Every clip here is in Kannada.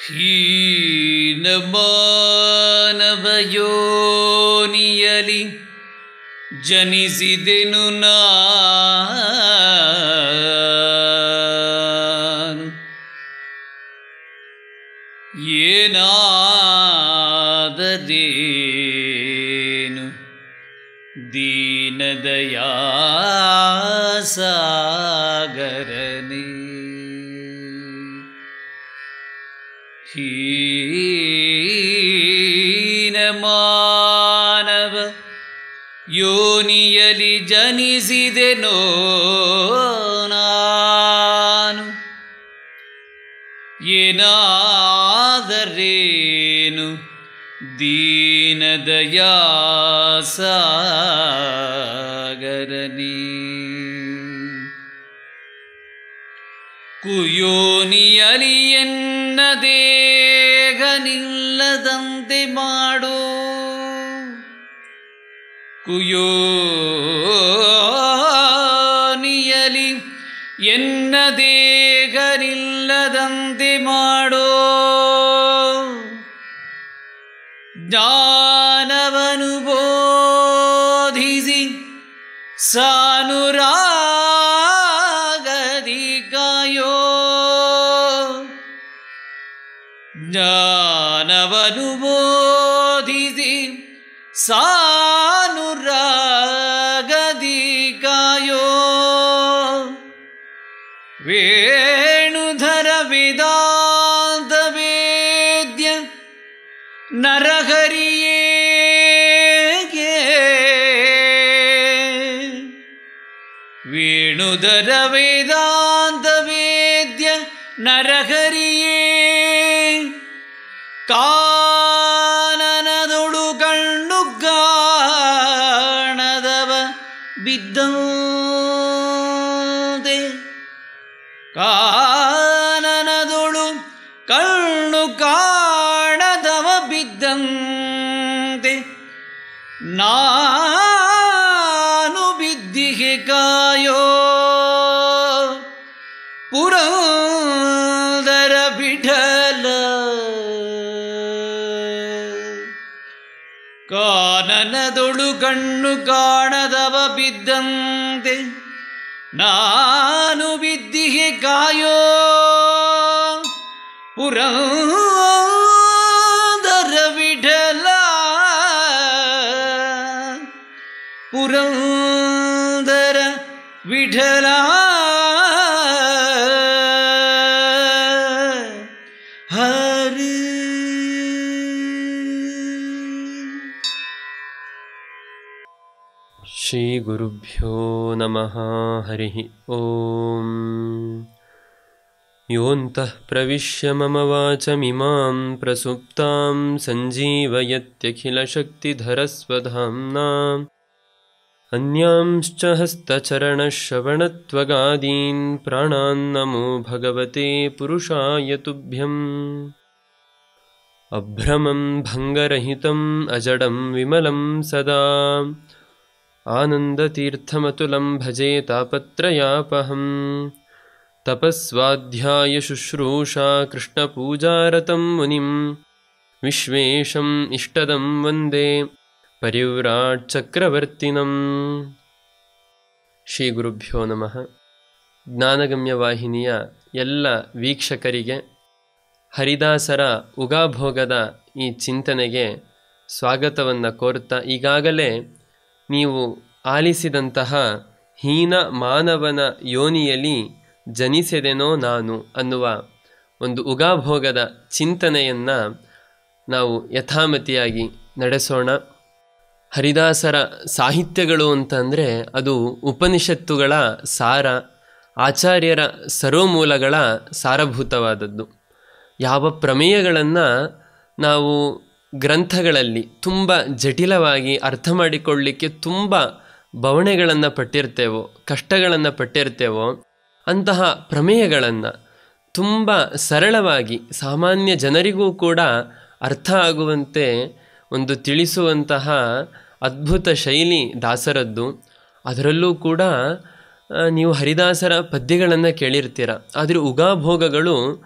ಹೀನಮಾನವಯೋನಿಯಲಿ ಜನಿಸಿದೆನು ನಾನು ಏನಾದದೇನು ದೀನದಯಾ ಸಾಗರನೇ ಹೀನಮಾನವ ಯೋನಿಯಲಿ ಜನಿಸಿದೆನೋ ನಾನು ಏನಾದರೇನು ದೀನದಯಾ ಸಾಗರನೇ ಕುಯೋನಿಯಲಿ ಎನ್ನ ದೇಹ ನಿಲ್ಲದಂತೆ ಮಾಡು ಕುಯೋನಿಯಲಿ ಎನ್ನ ದೇಹ ನಿಲ್ಲದಂತೆ ಮಾಡೋ ಜ್ಞಾನವನು ಬೋಧಿಸಿ ಸಾನುರಾಗದಿ ಕಾಯೋ ಜ್ಞಾನವನು ಬೋಧಿಸಿ ಸಾನುರಾಗದಿ ಕಾಯೋ ವೇಣುಧರ ವೇದಾಂತ ವೇದ್ಯ ನರಹರಿಯೇ ವೇಣುಧರ ವೇದಾಂತ ವೇದ್ಯ ನರಹರಿಯೇ ಕಾನನದೊಳು ಕಣ್ಣು ಕಾಣದವ ಬಿದ್ದಂತೆ ಕಾನನದೊಳು ಕಣ್ಣು ಕಾಣದವ ಬಿದ್ದಂತೆ ನಾನು ಬಿದ್ದಿಗೆ ಕಾಯೋ ಪುರಂದರ ಬಿಠಲ ಕಾನನದೊಳು ಕಣ್ಣು ಕಾಣದವ ಬಿದ್ದಂತೆ ನಾನು ಬಿದ್ದಿಗೆ ಕಾಯೋ ಪುರಂದರ ವಿಠಲ ಪುರಂದರ ವಿಠಲ ಹರಿ श्रीगुरुभ्यो नमः हरिः ॐ योऽन्तः प्रविश्य मम वाचमिमां प्रसुप्तां सञ्जीवयत्यखिलशक्तिधरस्वधाम्ना अन्यांश्च हस्तचरणश्रवणत्वगादीन् प्राणान्नमो भगवते पुरुषाय तुभ्यम् अभ्रमं भङ्गरहितम् अजडं विमलं सदा आनन्दतीर्थमतुलं भजे तापत्रयापहं तपस्वाध्यायशुश्रूषा कृष्णपूजारतं मुनिं विश्वेशम् इष्टदं वन्दे ಪರಿವ್ರಾಟ್ ಶ್ರೀ ಗುರುಭ್ಯೋ ನಮಃ ಜ್ಞಾನಗಮ್ಯ ವಾಹಿನಿಯ ಎಲ್ಲ ವೀಕ್ಷಕರಿಗೆ ಹರಿದಾಸರ ಉಗಾಭೋಗದ ಈ ಚಿಂತನೆಗೆ ಸ್ವಾಗತವನ್ನು ಕೋರುತ್ತಾ ಈಗಾಗಲೇ ನೀವು ಆಲಿಸಿದಂತಹ ಹೀನ ಮಾನವನ ಯೋನಿಯಲ್ಲಿ ಜನಿಸೆದೆನೋ ನಾನು ಅನ್ನುವ ಒಂದು ಉಗಾಭೋಗದ ಚಿಂತನೆಯನ್ನು ನಾವು ಯಥಾಮತಿಯಾಗಿ ನಡೆಸೋಣ ಹರಿದಾಸರ ಸಾಹಿತ್ಯಗಳು ಅಂತಂದರೆ ಅದು ಉಪನಿಷತ್ತುಗಳ ಸಾರ ಆಚಾರ್ಯರ ಸರೋಮೂಲಗಳ ಸಾರಭೂತವಾದದ್ದು ಯಾವ ಪ್ರಮೇಯಗಳನ್ನು ನಾವು ಗ್ರಂಥಗಳಲ್ಲಿ ತುಂಬ ಜಟಿಲವಾಗಿ ಅರ್ಥ ಮಾಡಿಕೊಳ್ಳಲಿಕ್ಕೆ ತುಂಬ ಬವಣೆಗಳನ್ನು ಪಟ್ಟಿರ್ತೇವೋ ಕಷ್ಟಗಳನ್ನು ಪಟ್ಟಿರ್ತೇವೋ ಅಂತಹ ಪ್ರಮೇಯಗಳನ್ನು ತುಂಬ ಸರಳವಾಗಿ ಸಾಮಾನ್ಯ ಜನರಿಗೂ ಕೂಡ ಅರ್ಥ ಆಗುವಂತೆ ಒಂದು ತಿಳಿಸುವಂತಹ ಅದ್ಭುತ ಶೈಲಿ ದಾಸರದ್ದು ಅದರಲ್ಲೂ ಕೂಡ ಆ, ನೀವು ಹರಿದಾಸರ ಪದ್ಯಗಳನ್ನು ಕೇಳಿರ್ತೀರ ಆದರೆ ಉಗಾಭೋಗಗಳು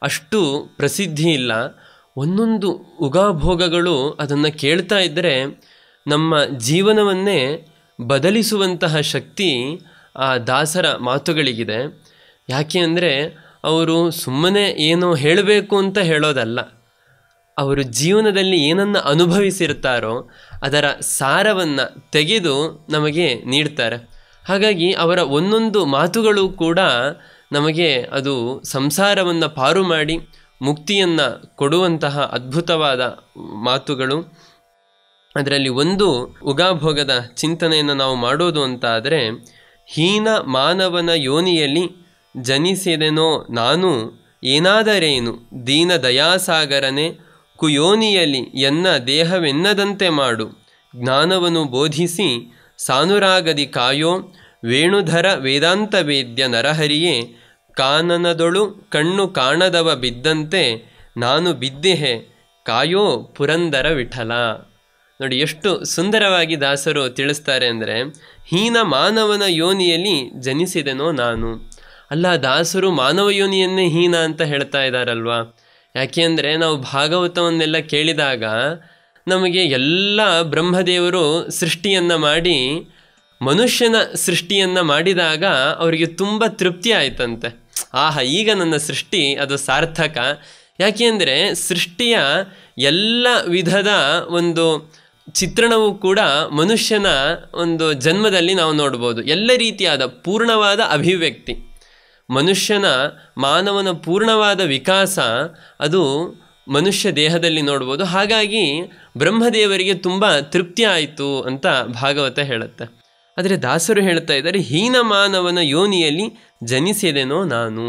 ಅಷ್ಟು ಪ್ರಸಿದ್ಧಿ ಇಲ್ಲ ಒಂದೊಂದು ಉಗಾಭೋಗಗಳು ಅದನ್ನು ಕೇಳ್ತಾ ಇದ್ದರೆ ನಮ್ಮ ಜೀವನವನ್ನೇ ಬದಲಿಸುವಂತಹ ಶಕ್ತಿ ಆ ದಾಸರ ಮಾತುಗಳಿಗಿದೆ ಯಾಕೆ ಅಂದರೆ ಅವರು ಸುಮ್ಮನೆ ಏನೋ ಹೇಳಬೇಕು ಅಂತ ಹೇಳೋದಲ್ಲ ಅವರು ಜೀವನದಲ್ಲಿ ಏನನ್ನು ಅನುಭವಿಸಿರ್ತಾರೋ ಅದರ ಸಾರವನ್ನು ತೆಗೆದು ನಮಗೆ ನೀಡ್ತಾರೆ ಹಾಗಾಗಿ ಅವರ ಒಂದೊಂದು ಮಾತುಗಳು ಕೂಡ ನಮಗೆ ಅದು ಸಂಸಾರವನ್ನು ಪಾರು ಮಾಡಿ ಮುಕ್ತಿಯನ್ನು ಕೊಡುವಂತಹ ಅದ್ಭುತವಾದ ಮಾತುಗಳು ಅದರಲ್ಲಿ ಒಂದು ಉಗಾಭೋಗದ ಚಿಂತನೆಯನ್ನು ನಾವು ಮಾಡೋದು ಅಂತ ಆದರೆ ಹೀನ ಮಾನವನ ಯೋನಿಯಲ್ಲಿ ಜನಿಸಿದೆನೋ ನಾನು ಏನಾದರೇನು ದೀನ ದಯಾಸಾಗರನೆ ಕುಯೋನಿಯಲ್ಲಿ ಎನ್ನ ದೇಹವೆನ್ನದಂತೆ ಮಾಡು ಜ್ಞಾನವನ್ನು ಬೋಧಿಸಿ ಸಾನುರಾಗದಿ ಕಾಯೋ ವೇಣುಧರ ವೇದಾಂತ ವೇದ್ಯ ನರಹರಿಯೇ ಕಾನನದೊಳು ಕಣ್ಣು ಕಾಣದವ ಬಿದ್ದಂತೆ ನಾನು ಬಿದ್ದೆಹೆ ಕಾಯೋ ಪುರಂದರ ವಿಠಲ ನೋಡಿ ಎಷ್ಟು ಸುಂದರವಾಗಿ ದಾಸರು ತಿಳಿಸ್ತಾರೆ ಅಂದರೆ ಹೀನ ಮಾನವನ ಯೋನಿಯಲ್ಲಿ ಜನಿಸಿದೆನೋ ನಾನು ಅಲ್ಲ ದಾಸರು ಮಾನವ ಯೋನಿಯನ್ನೇ ಹೀನ ಅಂತ ಹೇಳ್ತಾ ಇದ್ದಾರಲ್ವಾ ಯಾಕೆ ಅಂದರೆ ನಾವು ಭಾಗವತವನ್ನೆಲ್ಲ ಕೇಳಿದಾಗ ನಮಗೆ ಎಲ್ಲ ಬ್ರಹ್ಮದೇವರು ಸೃಷ್ಟಿಯನ್ನು ಮಾಡಿ ಮನುಷ್ಯನ ಸೃಷ್ಟಿಯನ್ನು ಮಾಡಿದಾಗ ಅವರಿಗೆ ತುಂಬ ತೃಪ್ತಿ ಆಯ್ತಂತೆ ಆಹಾ ಈಗ ನನ್ನ ಸೃಷ್ಟಿ ಅದು ಸಾರ್ಥಕ ಯಾಕೆ ಅಂದರೆ ಸೃಷ್ಟಿಯ ಎಲ್ಲ ವಿಧದ ಒಂದು ಚಿತ್ರಣವೂ ಕೂಡ ಮನುಷ್ಯನ ಒಂದು ಜನ್ಮದಲ್ಲಿ ನಾವು ನೋಡ್ಬೋದು ಎಲ್ಲ ರೀತಿಯಾದ ಪೂರ್ಣವಾದ ಅಭಿವ್ಯಕ್ತಿ ಮನುಷ್ಯನ ಮಾನವನ ಪೂರ್ಣವಾದ ವಿಕಾಸ ಅದು ಮನುಷ್ಯ ದೇಹದಲ್ಲಿ ನೋಡ್ಬೋದು ಹಾಗಾಗಿ ಬ್ರಹ್ಮದೇವರಿಗೆ ತುಂಬ ತೃಪ್ತಿ ಆಯಿತು ಅಂತ ಭಾಗವತ ಹೇಳುತ್ತೆ ಆದರೆ ದಾಸರು ಹೇಳ್ತಾ ಇದ್ದಾರೆ ಹೀನ ಮಾನವನ ಯೋನಿಯಲ್ಲಿ ಜನಿಸಿದೆನೋ ನಾನು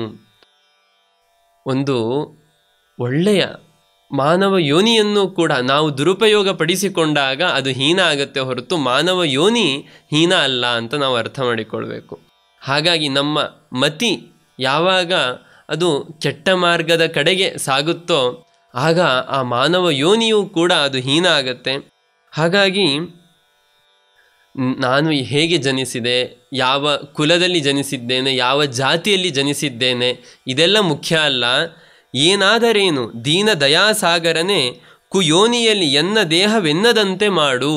ಒಂದು ಒಳ್ಳೆಯ ಮಾನವ ಯೋನಿಯನ್ನು ಕೂಡ ನಾವು ದುರುಪಯೋಗ ಪಡಿಸಿಕೊಂಡಾಗ ಅದು ಹೀನ ಆಗುತ್ತೆ ಹೊರತು ಮಾನವ ಯೋನಿ ಹೀನ ಅಲ್ಲ ಅಂತ ನಾವು ಅರ್ಥ ಮಾಡಿಕೊಳ್ಬೇಕು ಹಾಗಾಗಿ ನಮ್ಮ ಮತಿ ಯಾವಾಗ ಅದು ಕೆಟ್ಟ ಮಾರ್ಗದ ಕಡೆಗೆ ಸಾಗುತ್ತೋ ಆಗ ಆ ಮಾನವ ಯೋನಿಯೂ ಕೂಡ ಅದು ಹೀನ ಆಗತ್ತೆ ಹಾಗಾಗಿ ನಾನು ಹೇಗೆ ಜನಿಸಿದೆ ಯಾವ ಕುಲದಲ್ಲಿ ಜನಿಸಿದ್ದೇನೆ ಯಾವ ಜಾತಿಯಲ್ಲಿ ಜನಿಸಿದ್ದೇನೆ ಇದೆಲ್ಲ ಮುಖ್ಯ ಅಲ್ಲ ಏನಾದರೇನು ದೀನ ದಯಾಸಾಗರನೇ ಕುಯೋನಿಯಲ್ಲಿ ಎನ್ನ ದೇಹವೆನ್ನದಂತೆ ಮಾಡು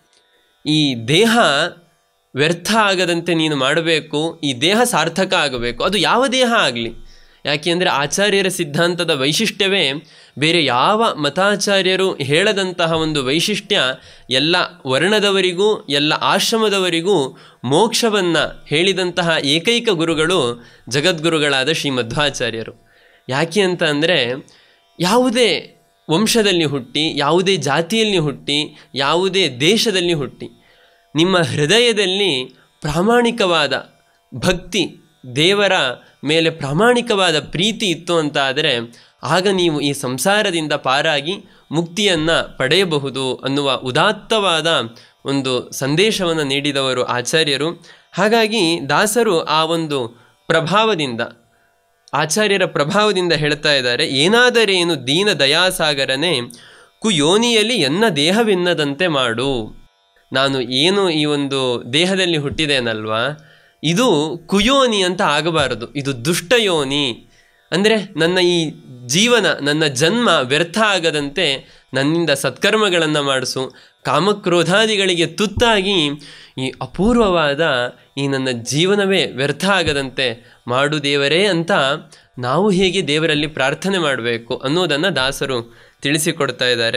ಈ ದೇಹ ವ್ಯರ್ಥ ಆಗದಂತೆ ನೀನು ಮಾಡಬೇಕು ಈ ದೇಹ ಸಾರ್ಥಕ ಆಗಬೇಕು ಅದು ಯಾವ ದೇಹ ಆಗಲಿ ಯಾಕೆಂದರೆ ಆಚಾರ್ಯರ ಸಿದ್ಧಾಂತದ ವೈಶಿಷ್ಟ್ಯವೇ ಬೇರೆ ಯಾವ ಮತಾಚಾರ್ಯರು ಹೇಳದಂತಹ ಒಂದು ವೈಶಿಷ್ಟ್ಯ ಎಲ್ಲ ವರ್ಣದವರಿಗೂ ಎಲ್ಲ ಆಶ್ರಮದವರಿಗೂ ಮೋಕ್ಷವನ್ನು ಹೇಳಿದಂತಹ ಏಕೈಕ ಗುರುಗಳು ಜಗದ್ಗುರುಗಳಾದ ಶ್ರೀ ಮಧ್ವಾಚಾರ್ಯರು ಯಾಕೆ ಅಂತ ಅಂದರೆ ಯಾವುದೇ ವಂಶದಲ್ಲಿ ಹುಟ್ಟಿ ಯಾವುದೇ ಜಾತಿಯಲ್ಲಿ ಹುಟ್ಟಿ ಯಾವುದೇ ದೇಶದಲ್ಲಿ ಹುಟ್ಟಿ ನಿಮ್ಮ ಹೃದಯದಲ್ಲಿ ಪ್ರಾಮಾಣಿಕವಾದ ಭಕ್ತಿ ದೇವರ ಮೇಲೆ ಪ್ರಾಮಾಣಿಕವಾದ ಪ್ರೀತಿ ಇತ್ತು ಅಂತ ಆದರೆ ಆಗ ನೀವು ಈ ಸಂಸಾರದಿಂದ ಪಾರಾಗಿ ಮುಕ್ತಿಯನ್ನು ಪಡೆಯಬಹುದು ಅನ್ನುವ ಉದಾತ್ತವಾದ ಒಂದು ಸಂದೇಶವನ್ನು ನೀಡಿದವರು ಆಚಾರ್ಯರು ಹಾಗಾಗಿ ದಾಸರು ಆ ಒಂದು ಪ್ರಭಾವದಿಂದ ಆಚಾರ್ಯರ ಪ್ರಭಾವದಿಂದ ಹೇಳ್ತಾ ಇದ್ದಾರೆ ಏನಾದರೇನು ದೀನ ದಯಾಸಾಗರನೇ ಕುಯೋನಿಯಲ್ಲಿ ಎನ್ನ ದೇಹವೆನ್ನದಂತೆ ಮಾಡು ನಾನು ಏನು ಈ ಒಂದು ದೇಹದಲ್ಲಿ ಹುಟ್ಟಿದೇನಲ್ವಾ ಇದು ಕುಯೋನಿ ಅಂತ ಆಗಬಾರದು ಇದು ದುಷ್ಟಯೋನಿ ಅಂದರೆ ನನ್ನ ಈ ಜೀವನ ನನ್ನ ಜನ್ಮ ವ್ಯರ್ಥ ಆಗದಂತೆ ನನ್ನಿಂದ ಸತ್ಕರ್ಮಗಳನ್ನು ಮಾಡಿಸು ಕಾಮಕ್ರೋಧಾದಿಗಳಿಗೆ ತುತ್ತಾಗಿ ಈ ಅಪೂರ್ವವಾದ ಈ ನನ್ನ ಜೀವನವೇ ವ್ಯರ್ಥ ಆಗದಂತೆ ಮಾಡು ದೇವರೇ ಅಂತ ನಾವು ಹೇಗೆ ದೇವರಲ್ಲಿ ಪ್ರಾರ್ಥನೆ ಮಾಡಬೇಕು ಅನ್ನೋದನ್ನು ದಾಸರು ತಿಳಿಸಿಕೊಡ್ತಾ ಇದ್ದಾರೆ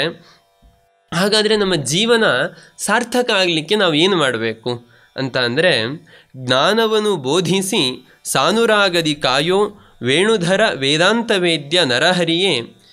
ಹಾಗಾದರೆ ನಮ್ಮ ಜೀವನ ಸಾರ್ಥಕ ಆಗಲಿಕ್ಕೆ ನಾವು ಏನು ಮಾಡಬೇಕು ಅಂತ ಅಂದರೆ ಜ್ಞಾನವನ್ನು ಬೋಧಿಸಿ ಸಾನುರಾಗದಿ ಕಾಯೋ ವೇಣುಧರ ವೇದಾಂತ ವೇದ್ಯ ನರಹರಿಯೇ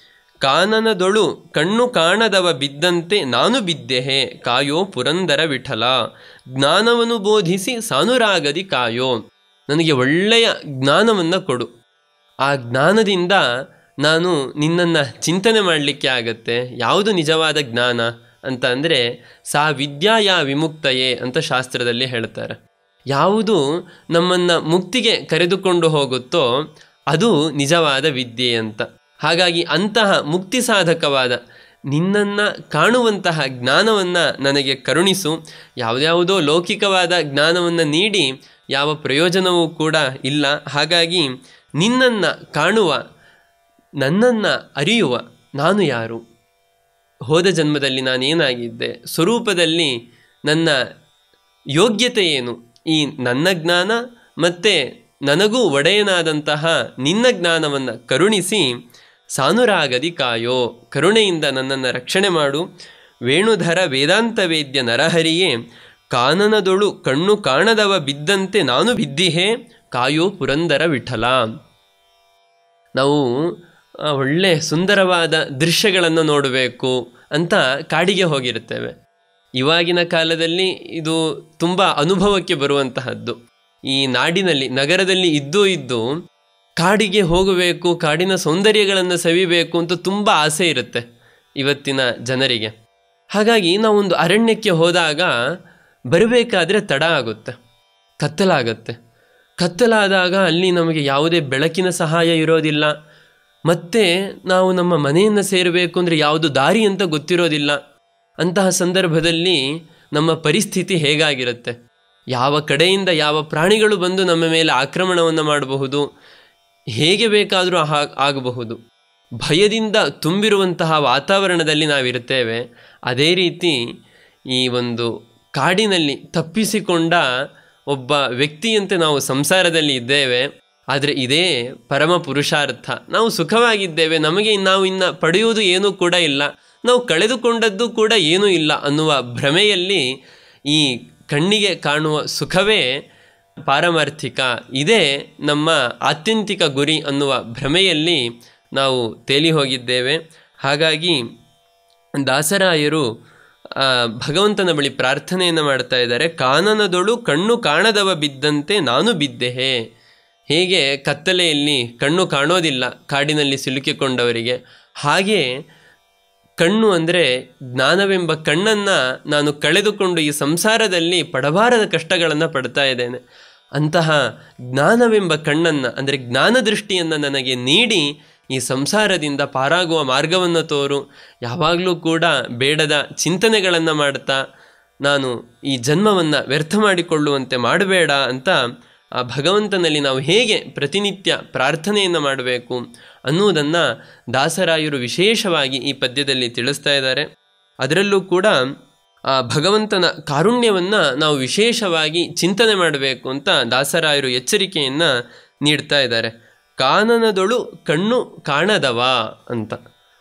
ಕಾನನದೊಳು ಕಣ್ಣು ಕಾಣದವ ಬಿದ್ದಂತೆ ನಾನು ಬಿದ್ದೆಹೆ ಕಾಯೋ ಪುರಂದರ ವಿಠಲ ಜ್ಞಾನವನ್ನು ಬೋಧಿಸಿ ಸಾನುರಾಗದಿ ಕಾಯೋ ನನಗೆ ಒಳ್ಳೆಯ ಜ್ಞಾನವನ್ನು ಕೊಡು ಆ ಜ್ಞಾನದಿಂದ ನಾನು ನಿನ್ನನ್ನು ಚಿಂತನೆ ಮಾಡಲಿಕ್ಕೆ ಆಗತ್ತೆ ಯಾವುದು ನಿಜವಾದ ಜ್ಞಾನ ಅಂತ ಅಂದರೆ ಸಾ ವಿದ್ಯಾ ಯಾ ವಿಮುಕ್ತಯೇ ಅಂತ ಶಾಸ್ತ್ರದಲ್ಲಿ ಹೇಳ್ತಾರೆ ಯಾವುದು ನಮ್ಮನ್ನು ಮುಕ್ತಿಗೆ ಕರೆದುಕೊಂಡು ಹೋಗುತ್ತೋ ಅದು ನಿಜವಾದ ವಿದ್ಯೆ ಅಂತ ಹಾಗಾಗಿ ಅಂತಹ ಮುಕ್ತಿ ಸಾಧಕವಾದ ನಿನ್ನನ್ನು ಕಾಣುವಂತಹ ಜ್ಞಾನವನ್ನು ನನಗೆ ಕರುಣಿಸು ಯಾವುದ್ಯಾವುದೋ ಲೌಕಿಕವಾದ ಜ್ಞಾನವನ್ನು ನೀಡಿ ಯಾವ ಪ್ರಯೋಜನವೂ ಕೂಡ ಇಲ್ಲ ಹಾಗಾಗಿ ನಿನ್ನನ್ನು ಕಾಣುವ ನನ್ನನ್ನು ಅರಿಯುವ ನಾನು ಯಾರು ಹೋದ ಜನ್ಮದಲ್ಲಿ ನಾನೇನಾಗಿದ್ದೆ ಸ್ವರೂಪದಲ್ಲಿ ನನ್ನ ಯೋಗ್ಯತೆ ಏನು ಈ ನನ್ನ ಜ್ಞಾನ ಮತ್ತು ನನಗೂ ಒಡೆಯನಾದಂತಹ ನಿನ್ನ ಜ್ಞಾನವನ್ನು ಕರುಣಿಸಿ ಸಾನುರಾಗದಿ ಕಾಯೋ ಕರುಣೆಯಿಂದ ನನ್ನನ್ನು ರಕ್ಷಣೆ ಮಾಡು ವೇಣುಧರ ವೇದಾಂತ ವೇದ್ಯ ನರಹರಿಯೇ ಕಾನನದೊಳು ಕಣ್ಣು ಕಾಣದವ ಬಿದ್ದಂತೆ ನಾನು ಬಿದ್ದಿಹೇ ಕಾಯೋ ಪುರಂದರ ವಿಠಲ ನಾವು ಆ, ಒಳ್ಳೆ ಸುಂದರವಾದ ದೃಶ್ಯಗಳನ್ನು ನೋಡಬೇಕು ಅಂತ ಕಾಡಿಗೆ ಹೋಗಿರುತ್ತೇವೆ ಇವಾಗಿನ ಕಾಲದಲ್ಲಿ ಇದು ತುಂಬ ಅನುಭವಕ್ಕೆ ಬರುವಂತಹದ್ದು ಈ ನಾಡಿನಲ್ಲಿ ನಗರದಲ್ಲಿ ಇದ್ದೂ ಇದ್ದು ಕಾಡಿಗೆ ಹೋಗಬೇಕು ಕಾಡಿನ ಸೌಂದರ್ಯಗಳನ್ನು ಸವಿಬೇಕು ಅಂತ ತುಂಬ ಆಸೆ ಇರುತ್ತೆ ಇವತ್ತಿನ ಜನರಿಗೆ ಹಾಗಾಗಿ ನಾವೊಂದು ಅರಣ್ಯಕ್ಕೆ ಹೋದಾಗ ಬರಬೇಕಾದ್ರೆ ತಡ ಆಗುತ್ತೆ ಕತ್ತಲಾಗುತ್ತೆ ಕತ್ತಲಾದಾಗ ಅಲ್ಲಿ ನಮಗೆ ಯಾವುದೇ ಬೆಳಕಿನ ಸಹಾಯ ಇರೋದಿಲ್ಲ ಮತ್ತೆ ನಾವು ನಮ್ಮ ಮನೆಯನ್ನು ಸೇರಬೇಕು ಅಂದರೆ ಯಾವುದು ದಾರಿ ಅಂತ ಗೊತ್ತಿರೋದಿಲ್ಲ ಅಂತಹ ಸಂದರ್ಭದಲ್ಲಿ ನಮ್ಮ ಪರಿಸ್ಥಿತಿ ಹೇಗಾಗಿರುತ್ತೆ ಯಾವ ಕಡೆಯಿಂದ ಯಾವ ಪ್ರಾಣಿಗಳು ಬಂದು ನಮ್ಮ ಮೇಲೆ ಆಕ್ರಮಣವನ್ನು ಮಾಡಬಹುದು ಹೇಗೆ ಬೇಕಾದರೂ ಹಾ- ಆಗಬಹುದು ಭಯದಿಂದ ತುಂಬಿರುವಂತಹ ವಾತಾವರಣದಲ್ಲಿ ನಾವಿರ್ತೇವೆ ಅದೇ ರೀತಿ ಈ ಒಂದು ಕಾಡಿನಲ್ಲಿ ತಪ್ಪಿಸಿಕೊಂಡ ಒಬ್ಬ ವ್ಯಕ್ತಿಯಂತೆ ನಾವು ಸಂಸಾರದಲ್ಲಿ ಇದ್ದೇವೆ ಆದರೆ ಇದೇ ಪರಮ ಪುರುಷಾರ್ಥ ನಾವು ಸುಖವಾಗಿದ್ದೇವೆ ನಮಗೆ ನಾವು ಇನ್ನು ಪಡೆಯುವುದು ಏನೂ ಕೂಡ ಇಲ್ಲ ನಾವು ಕಳೆದುಕೊಂಡದ್ದು ಕೂಡ ಏನೂ ಇಲ್ಲ ಅನ್ನುವ ಭ್ರಮೆಯಲ್ಲಿ ಈ ಕಣ್ಣಿಗೆ ಕಾಣುವ ಸುಖವೇ ಪಾರಮಾರ್ಥಿಕ ಇದೇ ನಮ್ಮ ಆತ್ಯಂತಿಕ ಗುರಿ ಅನ್ನುವ ಭ್ರಮೆಯಲ್ಲಿ ನಾವು ತೇಲಿ ಹೋಗಿದ್ದೇವೆ ಹಾಗಾಗಿ ದಾಸರಾಯರು ಆ, ಭಗವಂತನ ಬಳಿ ಪ್ರಾರ್ಥನೆಯನ್ನು ಮಾಡ್ತಾ ಇದ್ದಾರೆ ಕಾನನದೊಳು ಕಣ್ಣು ಕಾಣದವ ಬಿದ್ದಂತೆ ನಾನು ಬಿದ್ದೆಹೇ ಹೇಗೆ ಕತ್ತಲೆಯಲ್ಲಿ ಕಣ್ಣು ಕಾಣೋದಿಲ್ಲ ಕಾಡಿನಲ್ಲಿ ಸಿಲುಕಿಕೊಂಡವರಿಗೆ ಹಾಗೆ ಕಣ್ಣು ಅಂದರೆ ಜ್ಞಾನವೆಂಬ ಕಣ್ಣನ್ನು ನಾನು ಕಳೆದುಕೊಂಡು ಈ ಸಂಸಾರದಲ್ಲಿ ಪಡಬಾರದ ಕಷ್ಟಗಳನ್ನು ಪಡ್ತಾ ಇದ್ದೇನೆ ಅಂತಹ ಜ್ಞಾನವೆಂಬ ಕಣ್ಣನ್ನು ಅಂದರೆ ಜ್ಞಾನ ದೃಷ್ಟಿಯನ್ನು ನನಗೆ ನೀಡಿ ಈ ಸಂಸಾರದಿಂದ ಪಾರಾಗುವ ಮಾರ್ಗವನ್ನು ತೋರು ಯಾವಾಗಲೂ ಕೂಡ ಬೇಡದ ಚಿಂತನೆಗಳನ್ನು ಮಾಡ್ತಾ ನಾನು ಈ ಜನ್ಮವನ್ನು ವ್ಯರ್ಥ ಮಾಡಿಕೊಳ್ಳುವಂತೆ ಮಾಡಬೇಡ ಅಂತ ಆ ಭಗವಂತನಲ್ಲಿ ನಾವು ಹೇಗೆ ಪ್ರತಿನಿತ್ಯ ಪ್ರಾರ್ಥನೆಯನ್ನು ಮಾಡಬೇಕು ಅನ್ನುವುದನ್ನು ದಾಸರಾಯರು ವಿಶೇಷವಾಗಿ ಈ ಪದ್ಯದಲ್ಲಿ ತಿಳಿಸ್ತಾ ಇದ್ದಾರೆ ಅದರಲ್ಲೂ ಕೂಡ ಆ ಭಗವಂತನ ಕಾರುಣ್ಯವನ್ನು ನಾವು ವಿಶೇಷವಾಗಿ ಚಿಂತನೆ ಮಾಡಬೇಕು ಅಂತ ದಾಸರಾಯರು ಎಚ್ಚರಿಕೆಯನ್ನು ನೀಡ್ತಾ ಇದ್ದಾರೆ ಕಾನನದೊಳು ಕಣ್ಣು ಕಾಣದವ ಅಂತ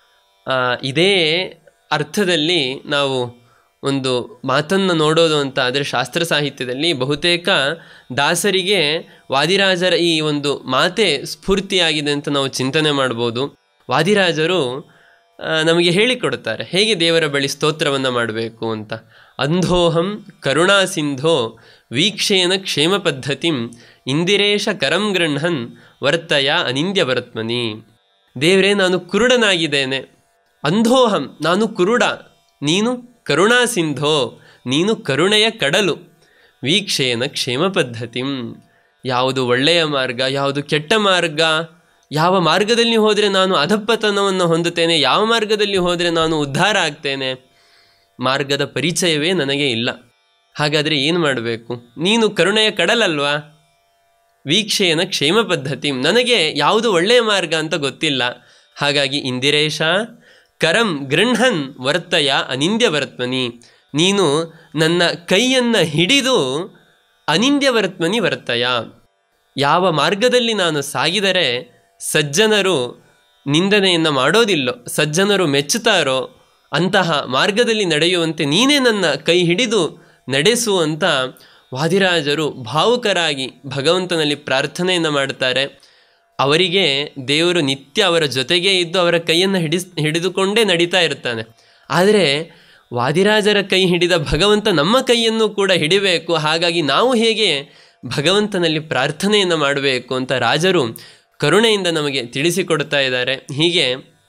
ಆ, ಇದೇ ಅರ್ಥದಲ್ಲಿ ನಾವು ಒಂದು ಮಾತನ್ನು ನೋಡೋದು ಅಂತ ಆದರೆ ಶಾಸ್ತ್ರ ಸಾಹಿತ್ಯದಲ್ಲಿ ಬಹುತೇಕ ದಾಸರಿಗೆ ವಾದಿರಾಜರ ಈ ಒಂದು ಮಾತೆ ಸ್ಫೂರ್ತಿಯಾಗಿದೆ ಅಂತ ನಾವು ಚಿಂತನೆ ಮಾಡ್ಬೋದು ವಾದಿರಾಜರು ಆ, ನಮಗೆ ಹೇಳಿಕೊಡುತ್ತಾರೆ ಹೇಗೆ ದೇವರ ಬಳಿ ಸ್ತೋತ್ರವನ್ನು ಮಾಡಬೇಕು ಅಂತ ಅಂಧೋಹಂ ಕರುಣಾಸಿಂಧೋ ವೀಕ್ಷೇನ ಕ್ಷೇಮ ಪದ್ಧತಿಂ ಇಂದಿರೇಶ ಕರಂ ಗೃಹನ್ ವರ್ತಯ ಅನಿಂದ್ಯ ವರತ್ಮನಿ ದೇವರೇ ನಾನು ಕುರುಡನಾಗಿದ್ದೇನೆ ಅಂಧೋಹಂ ನಾನು ಕುರುಡ ನೀನು ಕರುಣಾಸಿಂಧೋ ನೀನು ಕರುಣೆಯ ಕಡಲು ವೀಕ್ಷೇನ ಕ್ಷೇಮ ಪದ್ಧತಿಂ ಯಾವುದು ಒಳ್ಳೆಯ ಮಾರ್ಗ ಯಾವುದು ಕೆಟ್ಟ ಮಾರ್ಗ ಯಾವ ಮಾರ್ಗದಲ್ಲಿ ಹೋದರೆ ನಾನು ಅಧಪ್ಪತನವನ್ನು ಹೊಂದುತ್ತೇನೆ ಯಾವ ಮಾರ್ಗದಲ್ಲಿ ಹೋದರೆ ನಾನು ಉದ್ಧಾರ ಆಗ್ತೇನೆ ಮಾರ್ಗದ ಪರಿಚಯವೇ ನನಗೆ ಇಲ್ಲ ಹಾಗಾದರೆ ಏನು ಮಾಡಬೇಕು ನೀನು ಕರುಣೆಯ ಕಡಲಲ್ವಾ ವೀಕ್ಷೆಯನ ಕ್ಷೇಮ ಪದ್ಧತಿ ನನಗೆ ಯಾವುದು ಒಳ್ಳೆಯ ಮಾರ್ಗ ಅಂತ ಗೊತ್ತಿಲ್ಲ ಹಾಗಾಗಿ ಇಂದಿರೇಶ ಕರಂ ಗೃಹನ್ ವರ್ತಯ ಅನಿಂದ್ಯ ವರ್ತಮನಿ ನೀನು ನನ್ನ ಕೈಯನ್ನು ಹಿಡಿದು ಅನಿಂದ್ಯ ವರ್ತಮನಿ ವರ್ತಯ ಯಾವ ಮಾರ್ಗದಲ್ಲಿ ನಾನು ಸಾಗಿದರೆ ಸಜ್ಜನರು ನಿಂದನೆಯನ್ನು ಮಾಡೋದಿಲ್ಲೋ ಸಜ್ಜನರು ಮೆಚ್ಚುತ್ತಾರೋ ಅಂತಹ ಮಾರ್ಗದಲ್ಲಿ ನಡೆಯುವಂತೆ ನೀನೇ ನನ್ನ ಕೈ ಹಿಡಿದು ನಡೆಸು ಅಂತ ವಾದಿರಾಜರು ಭಾವುಕರಾಗಿ ಭಗವಂತನಲ್ಲಿ ಪ್ರಾರ್ಥನೆಯನ್ನು ಮಾಡ್ತಾರೆ ಅವರಿಗೆ ದೇವರು ನಿತ್ಯ ಅವರ ಜೊತೆಗೇ ಇದ್ದು ಅವರ ಕೈಯನ್ನು ಹಿಡಿಸ್ ಹಿಡಿದುಕೊಂಡೇ ನಡೀತಾ ಇರ್ತಾನೆ ಆದರೆ ವಾದಿರಾಜರ ಕೈ ಹಿಡಿದ ಭಗವಂತ ನಮ್ಮ ಕೈಯನ್ನು ಕೂಡ ಹಿಡಿಬೇಕು ಹಾಗಾಗಿ ನಾವು ಹೇಗೆ ಭಗವಂತನಲ್ಲಿ ಪ್ರಾರ್ಥನೆಯನ್ನು ಮಾಡಬೇಕು ಅಂತ ರಾಜರು ಕರುಣೆಯಿಂದ ನಮಗೆ ತಿಳಿಸಿಕೊಡ್ತಾ ಇದ್ದಾರೆ ಹೀಗೆ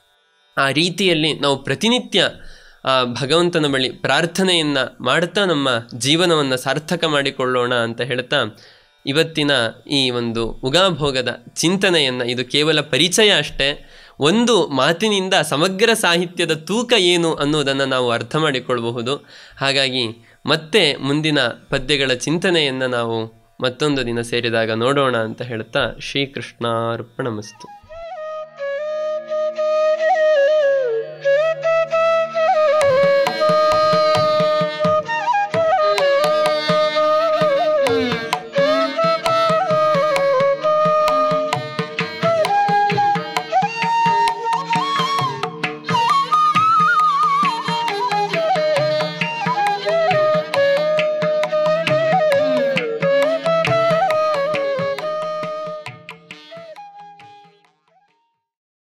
ಆ ರೀತಿಯಲ್ಲಿ ನಾವು ಪ್ರತಿನಿತ್ಯ ಆ ಭಗವಂತನ ಬಳಿ ಪ್ರಾರ್ಥನೆಯನ್ನು ಮಾಡ್ತಾ ನಮ್ಮ ಜೀವನವನ್ನು ಸಾರ್ಥಕ ಮಾಡಿಕೊಳ್ಳೋಣ ಅಂತ ಹೇಳ್ತಾ ಇವತ್ತಿನ ಈ ಒಂದು ಉಗಾಭೋಗದ ಚಿಂತನೆಯನ್ನು ಇದು ಕೇವಲ ಪರಿಚಯ ಅಷ್ಟೇ ಒಂದು ಮಾತಿನಿಂದ ಸಮಗ್ರ ಸಾಹಿತ್ಯದ ತೂಕ ಏನು ಅನ್ನೋದನ್ನು ನಾವು ಅರ್ಥ ಮಾಡಿಕೊಳ್ಳಬಹುದು ಹಾಗಾಗಿ ಮತ್ತೆ ಮುಂದಿನ ಪದ್ಯಗಳ ಚಿಂತನೆಯನ್ನು ನಾವು ಮತ್ತೊಂದು ದಿನ ಸೇರಿದಾಗ ನೋಡೋಣ ಅಂತ ಹೇಳ್ತಾ ಶ್ರೀಕೃಷ್ಣಾರ್ಪಣಮಸ್ತು